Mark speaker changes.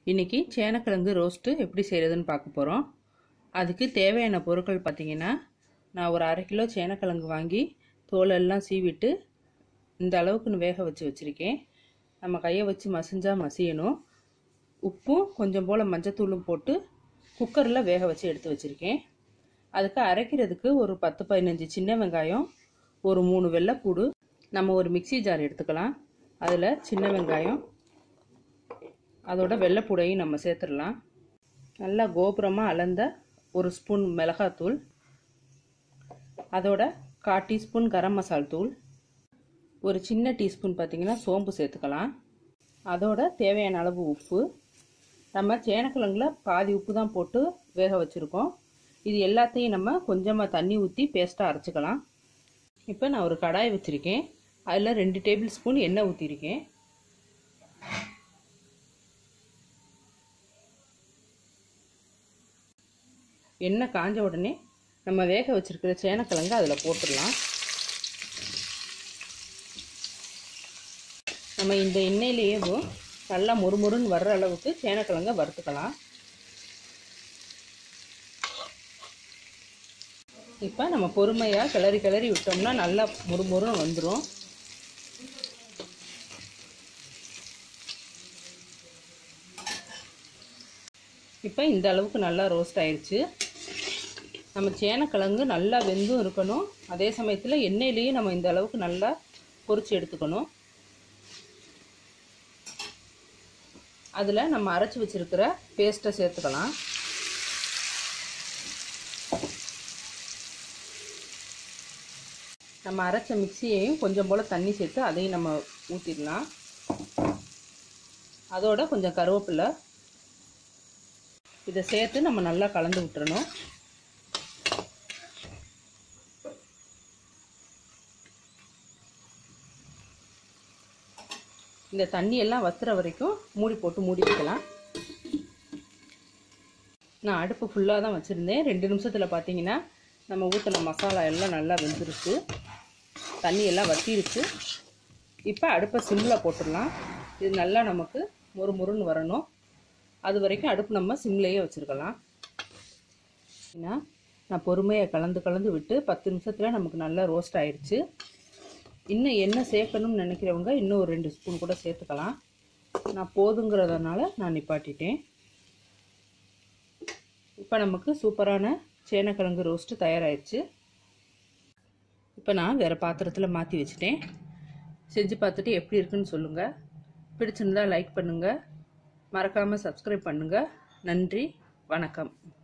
Speaker 1: இன்றைக்கி சேனக்கிழங்கு ரோஸ்ட்டு எப்படி செய்கிறதுன்னு பார்க்க போகிறோம் அதுக்கு தேவையான பொருட்கள் பார்த்திங்கன்னா நான் ஒரு அரை கிலோ சேனக்கிழங்கு வாங்கி தோலெல்லாம் சீவிட்டு இந்த அளவுக்குன்னு வேக வச்சு வச்சுருக்கேன் நம்ம கையை வச்சு மசிஞ்சால் மசியணும் உப்பும் கொஞ்சம் போல் மஞ்சத்தூளும் போட்டு குக்கரில் வேக வச்சு எடுத்து வச்சுருக்கேன் அதுக்கு அரைக்கிறதுக்கு ஒரு பத்து பதினஞ்சு சின்ன வெங்காயம் ஒரு மூணு வெள்ளைப்பூடு நம்ம ஒரு மிக்சி ஜார் எடுத்துக்கலாம் அதில் சின்ன வெங்காயம் அதோட வெள்ளைப்பூடையும் நம்ம சேர்த்துடலாம் நல்லா கோபுரமாக அளந்த ஒரு ஸ்பூன் மிளகாத்தூள் அதோட கால் டீஸ்பூன் கரம் மசால் தூள் ஒரு சின்ன டீஸ்பூன் பார்த்திங்கன்னா சோம்பு சேர்த்துக்கலாம் அதோட தேவையான அளவு உப்பு நம்ம சேனக்கிழங்குல பாதி உப்பு தான் போட்டு வேக வச்சுருக்கோம் இது எல்லாத்தையும் நம்ம கொஞ்சமாக தண்ணி ஊற்றி பேஸ்ட்டாக அரைச்சிக்கலாம் இப்போ நான் ஒரு கடாய் வச்சுருக்கேன் அதில் ரெண்டு டேபிள் ஸ்பூன் எண்ணெய் ஊற்றிருக்கேன் எண்ணெய் காஞ்ச உடனே நம்ம வேக வச்சுருக்கிற சேனக்கிழங்கு அதில் போட்டுடலாம் நம்ம இந்த எண்ணெயிலேயே நல்லா முறுமுறுன்னு வர்ற அளவுக்கு சேனக்கிழங்க வறுத்துக்கலாம் இப்போ நம்ம பொறுமையாக கிளறி கிளறி விட்டோம்னா நல்லா முறுமுறுன்னு வந்துடும் இப்போ இந்த அளவுக்கு நல்லா ரோஸ்ட் ஆயிடுச்சு நம்ம சேனக்கிழங்கு நல்லா வெந்தும் இருக்கணும் அதே சமயத்தில் எண்ணெயிலையும் நம்ம இந்த அளவுக்கு நல்லா பொரிச்சு எடுத்துக்கணும் அதில் நம்ம அரைச்சி வச்சுருக்கிற பேஸ்ட்டை சேர்த்துக்கலாம் நம்ம அரைச்ச மிக்சியையும் கொஞ்சம் போல் தண்ணி சேர்த்து அதையும் நம்ம ஊற்றிடலாம் அதோட கொஞ்சம் கருவேப்பிலை இதை சேர்த்து நம்ம நல்லா கலந்து விட்டுறணும் இந்த தண்ணியெல்லாம் வத்துற வரைக்கும் மூடி போட்டு மூடி வைக்கலாம் நான் அடுப்பு ஃபுல்லாக தான் வச்சுருந்தேன் ரெண்டு நிமிஷத்தில் பார்த்தீங்கன்னா நம்ம ஊற்றின மசாலா எல்லாம் நல்லா வெந்துருச்சு தண்ணி எல்லாம் வத்திருச்சு இப்போ அடுப்பை சிம்மில் போட்டுடலாம் இது நல்லா நமக்கு மொறு மொறுன்னு வரணும் அது வரைக்கும் அடுப்பு நம்ம சிம்லேயே வச்சுருக்கலாம் ஏன்னா நான் பொறுமையாக கலந்து கலந்து விட்டு பத்து நிமிஷத்தில் நமக்கு நல்லா ரோஸ்ட் ஆயிடுச்சு இன்னும் எண்ணெய் சேர்க்கணும்னு நினைக்கிறவங்க இன்னும் ஒரு ரெண்டு ஸ்பூன் கூட சேர்த்துக்கலாம் நான் போதுங்கிறதுனால நான் நிப்பாட்டிட்டேன் இப்போ நமக்கு சூப்பரான சேனக்கிழங்கு ரோஸ்ட்டு தயாராகிடுச்சு இப்போ நான் வேறு பாத்திரத்தில் மாற்றி வச்சுட்டேன் செஞ்சு பார்த்துட்டு எப்படி இருக்குன்னு சொல்லுங்கள் பிடிச்சிருந்தா லைக் பண்ணுங்கள் மறக்காமல் சப்ஸ்கிரைப் பண்ணுங்கள் நன்றி வணக்கம்